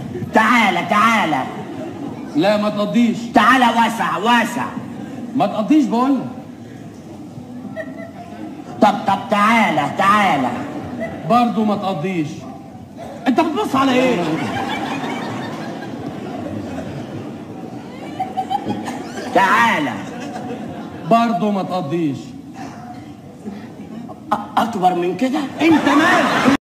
تعالى تعالى لا ما تقضيش تعالى واسع واسع ما تقضيش بقول لك. طب طب تعالى تعالى برضه ما تقضيش انت بتبص على ايه تعالى برضه ما تقضيش أ- اكبر من كده انت مالك